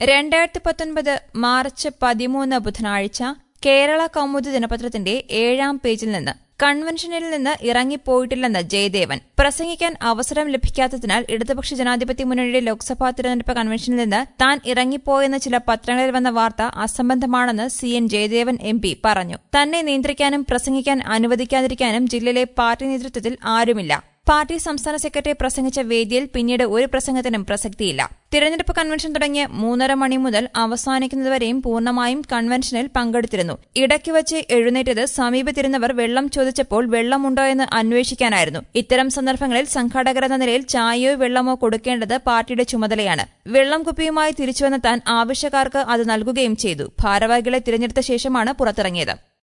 രണ്ടായിരത്തി പത്തൊൻപത് മാർച്ച് പതിമൂന്ന് ബുധനാഴ്ച കേരള കൗമുദി ദിനപത്രത്തിന്റെ ഏഴാം പേജിൽ നിന്ന് കൺവെൻഷനിൽ നിന്ന് ഇറങ്ങിപ്പോയിട്ടില്ലെന്ന് ജയദേവൻ പ്രസംഗിക്കാൻ അവസരം ലഭിക്കാത്തതിനാൽ ഇടതുപക്ഷ ജനാധിപത്യ മുന്നണിയുടെ ലോക്സഭാ തിരഞ്ഞെടുപ്പ് കൺവെൻഷനിൽ നിന്ന് താൻ ഇറങ്ങിപ്പോയെന്ന് ചില പത്രങ്ങളിൽ വന്ന വാർത്ത അസംബന്ധമാണെന്ന് C N Jayadevan M P പറഞ്ഞു തന്നെ നിയന്ത്രിക്കാനും പ്രസംഗിക്കാൻ അനുവദിക്കാതിരിക്കാനും ജില്ലയിലെ പാർട്ടി നേതൃത്വത്തിൽ ആരുമില്ല പാർട്ടി സംസ്ഥാന സെക്രട്ടറി പ്രസംഗിച്ച വേദിയിൽ പിന്നീട് ഒരു പ്രസംഗത്തിനും പ്രസക്തിയില്ല തിരഞ്ഞെടുപ്പ് കൺവെൻഷൻ തുടങ്ങിയ മൂന്നര മണി മുതൽ അവസാനിക്കുന്നതുവരെയും പൂർണ്ണമായും കൺവെൻഷനിൽ പങ്കെടുത്തിരുന്നു ഇടയ്ക്ക് വച്ച് എഴുന്നേറ്റത് സമീപത്തിരുന്നവർ വെള്ളം ചോദിച്ചപ്പോൾ വെള്ളമുണ്ടോ എന്ന് അന്വേഷിക്കാനായിരുന്നു ഇത്തരം സന്ദർഭങ്ങളിൽ സംഘാടകർ എന്ന നിലയിൽ ചായയോ വെള്ളമോ കൊടുക്കേണ്ടത് പാർട്ടിയുടെ ചുമതലയാണ് വെള്ളം കുപ്പിയുമായി തിരിച്ചുവന്ന താൻ ആവശ്യക്കാർക്ക് അത് നൽകുകയും ചെയ്തു ഭാരവാഹികളെ തിരഞ്ഞെടുത്ത ശേഷമാണ് പുറത്തിറങ്ങിയത്